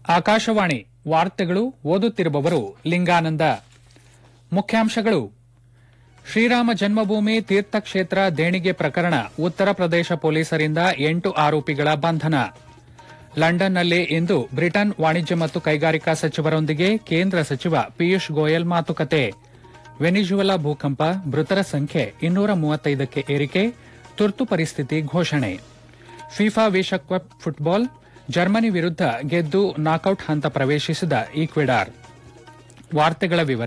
ಆಕಾಶವಾಣಿ ವಾರ್ತೆಗಳು ಓದುತ್ತಿರುವವರು ಲಿಂಗಾನಂದ ಮುಖ್ಯಾಂಶಗಳು ಶ್ರೀರಾಮ ಜನ್ಮಭೂಮಿ ತೀರ್ಥಕ್ಷೇತ್ರ ದೇಣಿಗೆ ಪ್ರಕರಣ ಉತ್ತರ ಪ್ರದೇಶ ಪೊಲೀಸರಿಂದ ಎಂಟು ಆರೋಪಿಗಳ ಬಂಧನ ಲಂಡನ್ನಲ್ಲಿ ಇಂದು ಬ್ರಿಟನ್ ವಾಣಿಜ್ಯ ಮತ್ತು ಕೈಗಾರಿಕಾ ಸಚಿವರೊಂದಿಗೆ ಕೇಂದ್ರ ಸಚಿವ ಪಿಯೂಷ್ ಗೋಯಲ್ ಮಾತುಕತೆ ವೆನಿಜುವೆಲಾ ಭೂಕಂಪ ಮೃತರ ಸಂಖ್ಯೆ ಇನ್ನೂರ ಮೂವತ್ತೈದಕ್ಕೆ ಏರಿಕೆ ತುರ್ತು ಪರಿಸ್ಥಿತಿ ಘೋಷಣೆ ಫಿಫಾ ವಿಶ್ವಕಪ್ ಫುಟ್ಬಾಲ್ ಜರ್ಮನಿ ವಿರುದ್ಧ ಗೆದ್ದು ನಾಕೌಟ್ ಹಂತ ಪ್ರವೇಶಿಸಿದ ಈಕ್ವೆಡಾರ್ ವಾರ್ತೆಗಳ ವಿವರ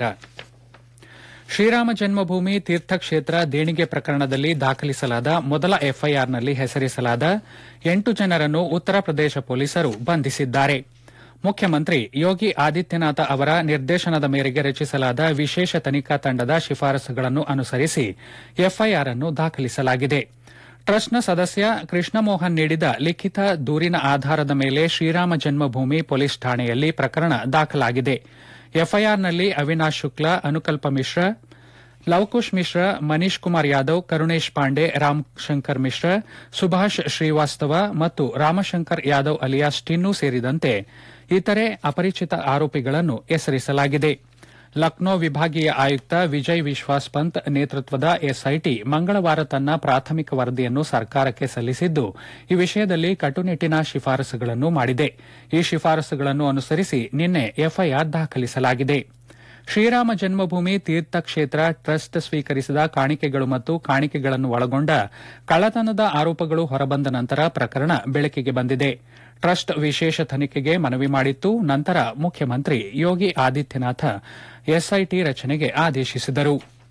ಶ್ರೀರಾಮ ಜನ್ಮಭೂಮಿ ತೀರ್ಥಕ್ಷೇತ್ರ ದೇಣಿಗೆ ಪ್ರಕರಣದಲ್ಲಿ ದಾಖಲಿಸಲಾದ ಮೊದಲ ಎಫ್ಐಆರ್ನಲ್ಲಿ ಹೆಸರಿಸಲಾದ ಎಂಟು ಜನರನ್ನು ಉತ್ತರ ಪ್ರದೇಶ ಪೊಲೀಸರು ಬಂಧಿಸಿದ್ದಾರೆ ಮುಖ್ಯಮಂತ್ರಿ ಯೋಗಿ ಆದಿತ್ಯನಾಥ ಅವರ ನಿರ್ದೇಶನದ ಮೇರೆಗೆ ರಚಿಸಲಾದ ವಿಶೇಷ ತನಿಖಾ ತಂಡದ ಶಿಫಾರಸುಗಳನ್ನು ಅನುಸರಿಸಿ ಎಫ್ಐಆರ್ ಅನ್ನು ದಾಖಲಿಸಲಾಗಿದೆ ಟ್ರಸ್ಟ್ನ ಸದಸ್ಯ ಕೃಷ್ಣಮೋಹನ್ ನೀಡಿದ ಲಿಖಿತ ದೂರಿನ ಆಧಾರದ ಮೇಲೆ ಶ್ರೀರಾಮ ಜನ್ಮಭೂಮಿ ಪೊಲೀಸ್ ಠಾಣೆಯಲ್ಲಿ ಪ್ರಕರಣ ದಾಖಲಾಗಿದೆ ಎಫ್ಐಆರ್ನಲ್ಲಿ ಅವಿನಾಶ್ ಶುಕ್ಲಾ ಅನುಕಲ್ಪ ಮಿಶ್ರಾ ಲವಕುಶ್ ಮಿಶ್ರಾ ಮನೀಶ್ ಕುಮಾರ್ ಯಾದವ್ ಕರುಣೇಶ್ ಪಾಂಡೆ ರಾಮಶಂಕರ್ ಮಿಶ್ರಾ ಸುಭಾಷ್ ಶ್ರೀವಾಸ್ತವ ಮತ್ತು ರಾಮಶಂಕರ್ ಯಾದವ್ ಅಲಿಯಾಸ್ ಟಿನ್ನು ಸೇರಿದಂತೆ ಇತರೆ ಅಪರಿಚಿತ ಆರೋಪಿಗಳನ್ನು ಹೆಸರಿಸಲಾಗಿದೆ ಲಕ್ನೋ ವಿಭಾಗೀಯ ಆಯುಕ್ತ ವಿಜಯ್ ವಿಶ್ವಾಸ್ ಪಂತ್ ನೇತೃತ್ವದ ಎಸ್ಐಟಿ ಮಂಗಳವಾರ ತನ್ನ ಪ್ರಾಥಮಿಕ ವರದಿಯನ್ನು ಸರ್ಕಾರಕ್ಕೆ ಸಲ್ಲಿಸಿದ್ದು ಈ ವಿಷಯದಲ್ಲಿ ಕಟ್ಟುನಿಟ್ಟಿನ ಶಿಫಾರಸುಗಳನ್ನು ಮಾಡಿದೆ ಈ ಶಿಫಾರಸುಗಳನ್ನು ಅನುಸರಿಸಿ ನಿನ್ನೆ ಎಫ್ಐಆರ್ ದಾಖಲಿಸಲಾಗಿದೆ ಶ್ರೀರಾಮ ಜನ್ಮಭೂಮಿ ತೀರ್ಥಕ್ಷೇತ್ರ ಟ್ರಸ್ಟ್ ಸ್ವೀಕರಿಸಿದ ಕಾಣಿಕೆಗಳು ಮತ್ತು ಕಾಣಿಕೆಗಳನ್ನು ಒಳಗೊಂಡ ಕಳ್ಳತನದ ಆರೋಪಗಳು ಹೊರಬಂದ ನಂತರ ಪ್ರಕರಣ ಬೆಳಕಿಗೆ ಬಂದಿದೆ ಟ್ರಸ್ಟ್ ವಿಶೇಷ ತನಿಖೆಗೆ ಮನವಿ ಮಾಡಿತ್ತು ನಂತರ ಮುಖ್ಯಮಂತ್ರಿ ಯೋಗಿ ಆದಿತ್ಯನಾಥ ಎಸ್ಐಟಿ ರಚನೆಗೆ ಆದೇಶಿಸಿದರು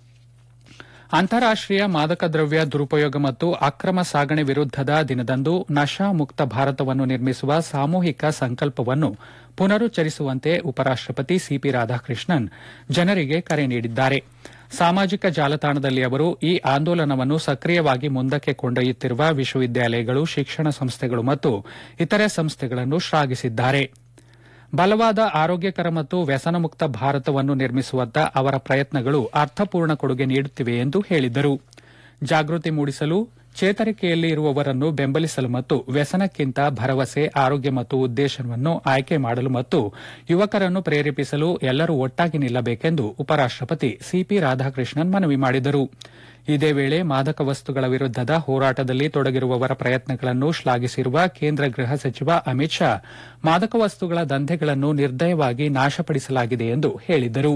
ಅಂತಾರಾಷ್ಟೀಯ ಮಾದಕ ದ್ರವ್ಯ ದುರುಪಯೋಗ ಮತ್ತು ಅಕ್ರಮ ಸಾಗಣೆ ವಿರುದ್ದದ ದಿನದಂದು ನಶಾ ಮುಕ್ತ ಭಾರತವನ್ನು ನಿರ್ಮಿಸುವ ಸಾಮೂಹಿಕ ಸಂಕಲ್ಪವನ್ನು ಪುನರುಚ್ಚರಿಸುವಂತೆ ಉಪರಾಷ್ಟಪತಿ ಸಿಪಿ ರಾಧಾಕೃಷ್ಣನ್ ಜನರಿಗೆ ಕರೆ ನೀಡಿದ್ದಾರೆ ಸಾಮಾಜಿಕ ಜಾಲತಾಣದಲ್ಲಿ ಅವರು ಈ ಆಂದೋಲನವನ್ನು ಸಕ್ರಿಯವಾಗಿ ಮುಂದಕ್ಕೆ ಕೊಂಡೊಯ್ಯುತ್ತಿರುವ ವಿಶ್ವವಿದ್ಯಾಲಯಗಳು ಶಿಕ್ಷಣ ಸಂಸ್ಥೆಗಳು ಮತ್ತು ಇತರೆ ಸಂಸ್ಥೆಗಳನ್ನು ಶ್ಲಾಘಿಸಿದ್ದಾರೆ ಬಲವಾದ ಆರೋಗ್ಯಕರ ಮತ್ತು ವ್ಯಸನಮುಕ್ತ ಭಾರತವನ್ನು ನಿರ್ಮಿಸುವತ್ತ ಅವರ ಪ್ರಯತ್ನಗಳು ಅರ್ಥಪೂರ್ಣ ಕೊಡುಗೆ ನೀಡುತ್ತಿವೆ ಎಂದು ಹೇಳಿದರು ಜಾಗೃತಿ ಮೂಡಿಸಲು ಚೇತರಿಕೆಯಲ್ಲಿ ಇರುವವರನ್ನು ಬೆಂಬಲಿಸಲು ಮತ್ತು ವ್ಯಸನಕ್ಕಿಂತ ಭರವಸೆ ಆರೋಗ್ಯ ಮತ್ತು ಉದ್ದೇಶವನ್ನು ಆಯ್ಕೆ ಮಾಡಲು ಮತ್ತು ಯುವಕರನ್ನು ಪ್ರೇರೇಪಿಸಲು ಎಲ್ಲರೂ ಒಟ್ಟಾಗಿ ನಿಲ್ಲಬೇಕೆಂದು ಉಪರಾಷ್ಟಪತಿ ಸಿಪಿ ರಾಧಾಕೃಷ್ಣನ್ ಮನವಿ ಮಾಡಿದರು ಇದೇ ವೇಳೆ ಮಾದಕ ವಸ್ತುಗಳ ವಿರುದ್ದದ ಹೋರಾಟದಲ್ಲಿ ತೊಡಗಿರುವವರ ಪ್ರಯತ್ನಗಳನ್ನು ಶ್ಲಾಘಿಸಿರುವ ಕೇಂದ್ರ ಗೃಹ ಸಚಿವ ಅಮಿತ್ ಶಾ ಮಾದಕ ವಸ್ತುಗಳ ದಂಧೆಗಳನ್ನು ನಿರ್ದಯವಾಗಿ ನಾಶಪಡಿಸಲಾಗಿದೆ ಎಂದು ಹೇಳಿದರು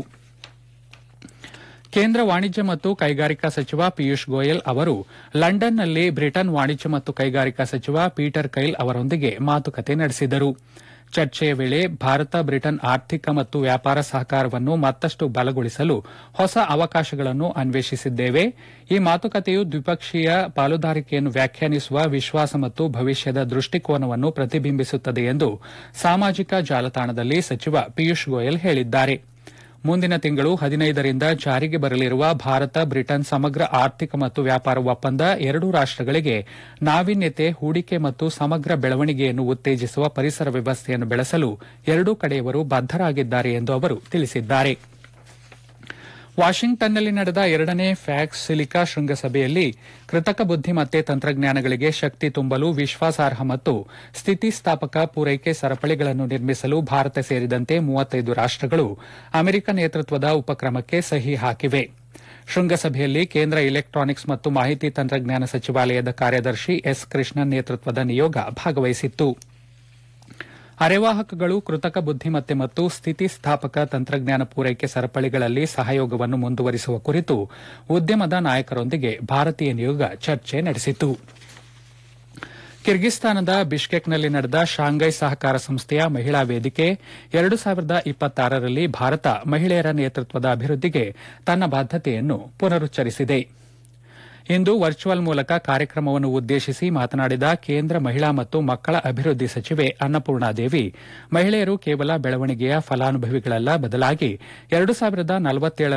ಕೇಂದ್ರ ವಾಣಿಜ್ಯ ಮತ್ತು ಕೈಗಾರಿಕಾ ಸಚಿವ ಪಿಯೂಷ್ ಗೋಯಲ್ ಅವರು ಲಂಡನ್ನಲ್ಲಿ ಬ್ರಿಟನ್ ವಾಣಿಜ್ಯ ಮತ್ತು ಕೈಗಾರಿಕಾ ಸಚಿವ ಪೀಟರ್ ಕೈಲ್ ಅವರೊಂದಿಗೆ ಮಾತುಕತೆ ನಡೆಸಿದರು ಚರ್ಚೆಯ ವೇಳೆ ಭಾರತ ಬ್ರಿಟನ್ ಆರ್ಥಿಕ ಮತ್ತು ವ್ಯಾಪಾರ ಸಹಕಾರವನ್ನು ಮತ್ತಷ್ಟು ಬಲಗೊಳಿಸಲು ಹೊಸ ಅವಕಾಶಗಳನ್ನು ಅನ್ವೇಷಿಸಿದ್ದೇವೆ ಈ ಮಾತುಕತೆಯು ದ್ವಿಪಕ್ಷೀಯ ಪಾಲುದಾರಿಕೆಯನ್ನು ವ್ಯಾಖ್ಯಾನಿಸುವ ವಿಶ್ವಾಸ ಮತ್ತು ಭವಿಷ್ಯದ ದೃಷ್ಟಿಕೋನವನ್ನು ಪ್ರತಿಬಿಂಬಿಸುತ್ತದೆ ಎಂದು ಸಾಮಾಜಿಕ ಜಾಲತಾಣದಲ್ಲಿ ಸಚಿವ ಪಿಯೂಷ್ ಗೋಯಲ್ ಹೇಳಿದ್ದಾರೆ ಮುಂದಿನ ತಿಂಗಳು ಹದಿನೈದರಿಂದ ಜಾರಿಗೆ ಬರಲಿರುವ ಭಾರತ ಬ್ರಿಟನ್ ಸಮಗ್ರ ಆರ್ಥಿಕ ಮತ್ತು ವ್ಯಾಪಾರ ಒಪ್ಪಂದ ಎರಡೂ ರಾಷ್ಟಗಳಿಗೆ ನಾವೀನ್ಯತೆ ಹೂಡಿಕೆ ಮತ್ತು ಸಮಗ್ರ ಬೆಳವಣಿಗೆಯನ್ನು ಉತ್ತೇಜಿಸುವ ಪರಿಸರ ವ್ಯವಸ್ಥೆಯನ್ನು ಬೆಳೆಸಲು ಎರಡೂ ಕಡೆಯವರು ಬದ್ದರಾಗಿದ್ದಾರೆ ಎಂದು ಅವರು ತಿಳಿಸಿದ್ದಾರೆ ವಾಷಿಂಗ್ಟನ್ನಲ್ಲಿ ನಡೆದ ಎರಡನೇ ಫ್ಯಾಕ್ಸ್ ಸಿಲಿಕಾ ಶೃಂಗಸಭೆಯಲ್ಲಿ ಕೃತಕ ಬುದ್ದಿಮತ್ತೆ ತಂತ್ರಜ್ಞಾನಗಳಿಗೆ ಶಕ್ತಿ ತುಂಬಲು ವಿಶ್ವಾಸಾರ್ಹ ಮತ್ತು ಸ್ಥಿತಿಸ್ಥಾಪಕ ಪೂರೈಕೆ ಸರಪಳಿಗಳನ್ನು ನಿರ್ಮಿಸಲು ಭಾರತ ಸೇರಿದಂತೆ ಮೂವತ್ತೈದು ರಾಷ್ಟಗಳು ಅಮೆರಿಕ ನೇತೃತ್ವದ ಉಪಕ್ರಮಕ್ಕೆ ಸಹಿ ಹಾಕಿವೆ ಶೃಂಗಸಭೆಯಲ್ಲಿ ಕೇಂದ್ರ ಇಲೆಕ್ಟ್ರಾನಿಕ್ಸ್ ಮತ್ತು ಮಾಹಿತಿ ತಂತ್ರಜ್ಞಾನ ಸಚಿವಾಲಯದ ಕಾರ್ಯದರ್ಶಿ ಎಸ್ ಕೃಷ್ಣನ್ ನೇತೃತ್ವದ ನಿಯೋಗ ಭಾಗವಹಿಸಿತ್ತು ಅರೆವಾಹಕಗಳು ಕೃತಕ ಬುದ್ದಿಮತ್ತೆ ಮತ್ತು ಸ್ಥಿತಿಸ್ಥಾಪಕ ತಂತ್ರಜ್ಞಾನ ಪೂರೈಕೆ ಸರಪಳಿಗಳಲ್ಲಿ ಸಹಯೋಗವನ್ನು ಮುಂದುವರಿಸುವ ಕುರಿತು ಉದ್ಯಮದ ನಾಯಕರೊಂದಿಗೆ ಭಾರತೀಯ ನಿಯೋಗ ಚರ್ಚೆ ನಡೆಸಿತು ಕಿರ್ಗಿಸ್ತಾನದ ಬಿಷ್ಕೆಕ್ನಲ್ಲಿ ನಡೆದ ಶಾಂಘೈ ಸಹಕಾರ ಸಂಸ್ಥೆಯ ಮಹಿಳಾ ವೇದಿಕೆ ಎರಡು ಸಾವಿರದ ಇಪ್ಪತ್ತಾರರಲ್ಲಿ ಭಾರತ ಮಹಿಳೆಯರ ನೇತೃತ್ವದ ಅಭಿವೃದ್ಧಿಗೆ ತನ್ನ ಬದ್ದತೆಯನ್ನು ಪುನರುಚ್ಚರಿಸಿದೆ ಇಂದು ವರ್ಚುವಲ್ ಮೂಲಕ ಕಾರ್ಯಕ್ರಮವನ್ನು ಉದ್ದೇಶಿಸಿ ಮಾತನಾಡಿದ ಕೇಂದ್ರ ಮಹಿಳಾ ಮತ್ತು ಮಕ್ಕಳ ಅಭಿವೃದ್ಧಿ ಸಚಿವೆ ಅನ್ನಪೂರ್ಣಾದೇವಿ ಮಹಿಳೆಯರು ಕೇವಲ ಬೆಳವಣಿಗೆಯ ಫಲಾನುಭವಿಗಳಲ್ಲ ಬದಲಾಗಿ ಎರಡು ಸಾವಿರದ ನಲವತ್ತೇಳರ